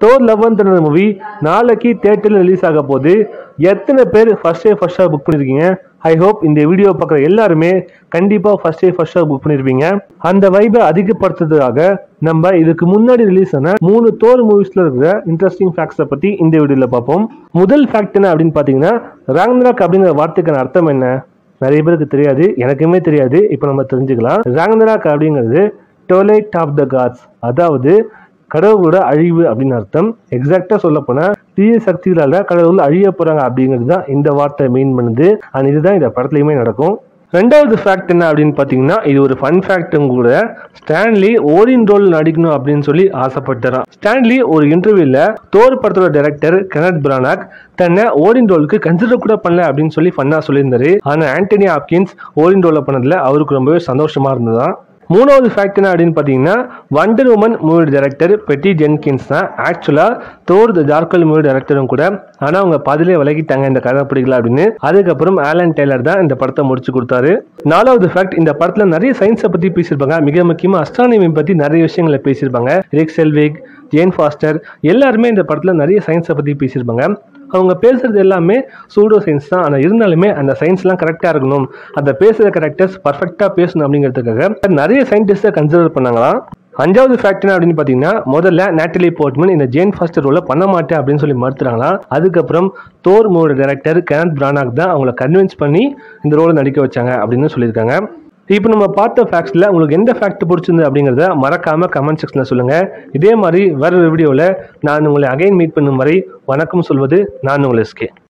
Thor eleventh movie நாளைக்கு தேட்டரில் release ஆக போகுது எத்தனை பேர் first day first show book பண்ணியிருக்கீங்க ஐ ஹோப் இந்த வீடியோ பார்க்குற எல்லாருமே கண்டிப்பாக first day first show book பண்ணியிருப்பீங்க அந்த வைபை அதிகப்படுத்துறதுக்காக நம்ம இதுக்கு முன்னாடி ரிலீஸ் ஆன மூணு தோர் மூவிஸில் இருக்கிற இன்ட்ரெஸ்டிங் ஃபேக்ட்ஸை பற்றி இந்த வீடியோவில் பார்ப்போம் முதல் ஃபேக்ட் என்ன அப்படின்னு பார்த்தீங்கன்னா ராங்னராக் அப்படிங்கிற வார்த்தைக்கான அர்த்தம் என்ன நிறைய பேருக்கு தெரியாது எனக்குமே தெரியாது இப்போ நம்ம தெரிஞ்சுக்கலாம் ராங்னராக் அப்படிங்கிறது டோலைட் ஆஃப் த காட்ஸ் அதாவது கடவுளோட அழிவு அப்படின்னு அர்த்தம் எக்ஸாக்டா சொல்ல போனா தீய சக்திகளால கடவுள் அழிய போறாங்க அப்படிங்கிறது தான் இந்த வார்த்தை மீன் பண்ணுது அண்ட் இதுதான் இந்த படத்துலயுமே நடக்கும் ரெண்டாவது ஃபேக்ட் என்ன அப்படின்னு பார்த்தீங்கன்னா இது ஒரு ஃபன் ஃபேக்ட்டும் கூட ஸ்டான்லி ஓரின் ரோல் நடிக்கணும் அப்படின்னு சொல்லி ஆசைப்பட்டாராம் ஸ்டான்லி ஒரு இன்டர்வியூல தோர் படத்தோட டைரக்டர் கெனட் பிரானாக் தன்னை ஓரின் ரோலுக்கு கன்சிடர் கூட பண்ணல அப்படின்னு சொல்லி ஃபன்னா சொல்லியிருந்தாரு ஆனா ஆண்டனி ஆப்கின்ஸ் ஓரின் ரோல பண்ணதுல அவருக்கு ரொம்பவே சந்தோஷமா இருந்ததாம் மூணாவது ஃபேக்ட் என்ன அப்படின்னு பார்த்தீங்கன்னா Wonder Woman movie director Patty Jenkins தான் ஆக்சுவலாக தோர் த ஜார்கல் மூவி டைரக்டரும் கூட ஆனால் அவங்க பதிலே விலகிட்டாங்க இந்த கதை பிடிக்கல அப்படின்னு அதுக்கப்புறம் ஆலன் டெய்லர் தான் இந்த படத்தை முடிச்சு கொடுத்தாரு நாலாவது ஃபேக்ட் இந்த படத்தில் நிறைய சயின்ஸை பற்றி பேசியிருப்பாங்க மிக முக்கியமாக அஸ்ட்ரானமி பற்றி நிறைய விஷயங்களை பேசியிருப்பாங்க ரிக் செல்விக் ஜேன் ஃபாஸ்டர் எல்லாருமே இந்த படத்தில் நிறைய சயின்ஸை பற்றி பேசியிருப்பாங்க அவங்க பேசுறது எல்லாமே சூடோ சயின்ஸ் தான் ஆனால் இருந்தாலுமே அந்த சயின்ஸ்லாம் கரெக்டாக இருக்கணும் அந்த பேசுகிற கரெக்டர்ஸ் பர்ஃபெக்டாக பேசணும் அப்படிங்கிறதுக்காக நிறைய சயின்டிஸ்ட்டை கன்சிடர் பண்ணாங்களாம் அஞ்சாவது ஃபேக்ட் என்ன அப்படின்னு பார்த்தீங்கன்னா முதல்ல நேட்டலி போர்ட்மன் இந்த ஜேன் ஃபாஸ்டர் ரோலை பண்ண மாட்டேன் அப்படின்னு சொல்லி மறுத்துறாங்களாம் அதுக்கப்புறம் தோர் மூவோட டைரக்டர் கெனத் பிரானாக் தான் அவங்கள கன்வின்ஸ் பண்ணி இந்த ரோலை நடிக்க வச்சாங்க அப்படின்னு சொல்லியிருக்காங்க இப்போ நம்ம பார்த்த ஃபேக்ட்ஸில் உங்களுக்கு எந்த ஃபேக்ட் பிடிச்சிருந்து அப்படிங்கிறத மறக்காம கமெண்ட் செக்ஷனில் சொல்லுங்கள் இதே மாதிரி வேற ஒரு வீடியோவில் நான் உங்களை அகைன் மீட் பண்ணும் வரை வணக்கம் சொல்வது நான் உங்கள் எஸ்கே